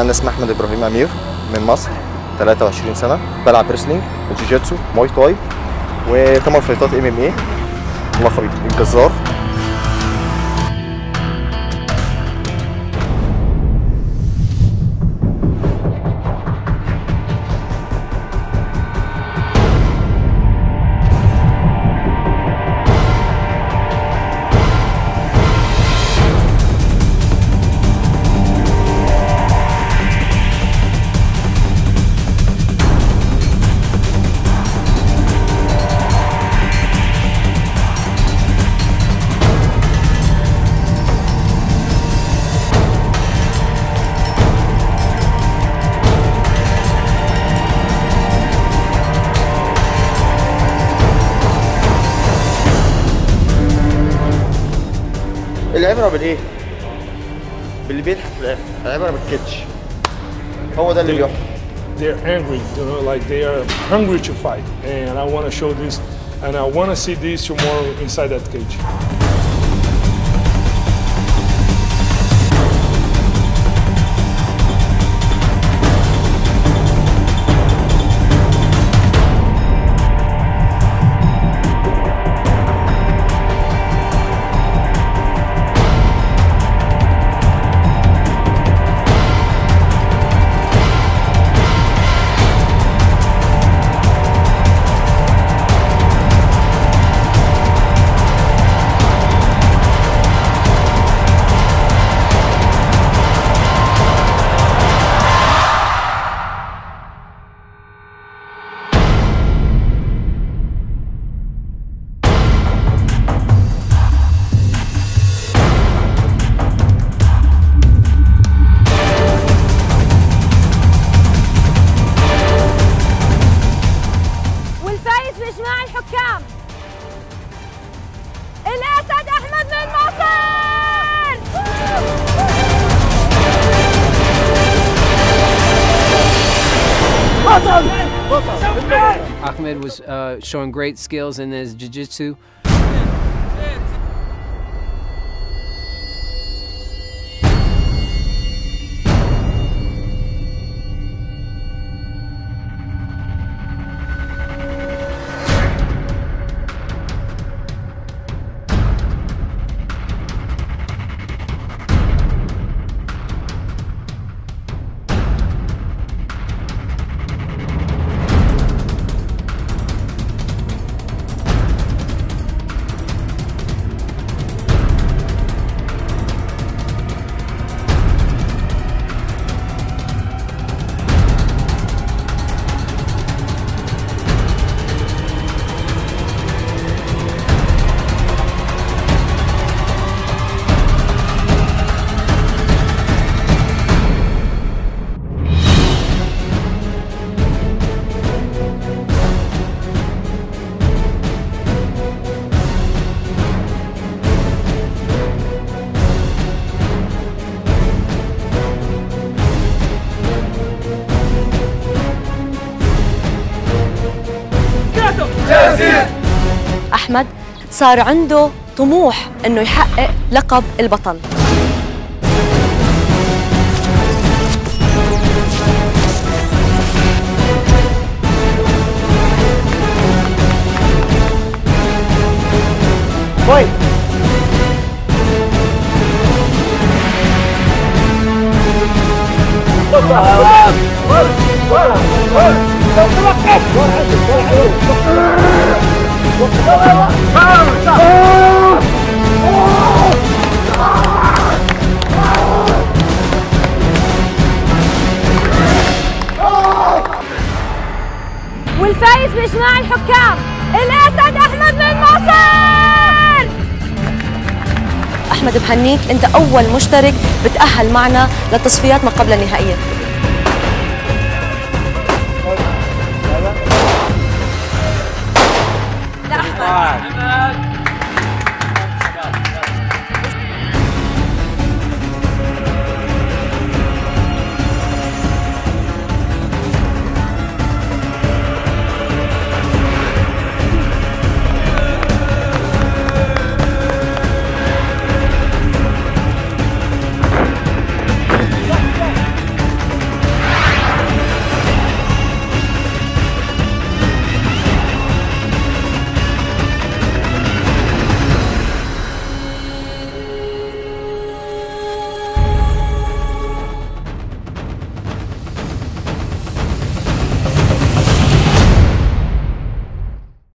انا اسمي احمد ابراهيم امير من مصر 23 سنه بلعب ريسلينج وجوجيتسو موي تاي وثمان فايتات ام ام اي لقبي الجزار العبره بالايه؟ باللي بيضحك في الاخر العبره بالكتش هو ده اللي بيحكم They're angry, you know, like they are hungry to fight. And I want to show this, and I want to see this tomorrow inside that cage. والفايز باجماع الحكام الاسد احمد من مصر Ahmed was uh, showing great skills in his jiu-jitsu. احمد صار عنده طموح انه يحقق لقب البطل فايت والفايز باجماع الحكام الاسد احمد من مصر احمد بهنيك انت اول مشترك بتاهل معنا للتصفيات ما قبل النهائيه لا احمد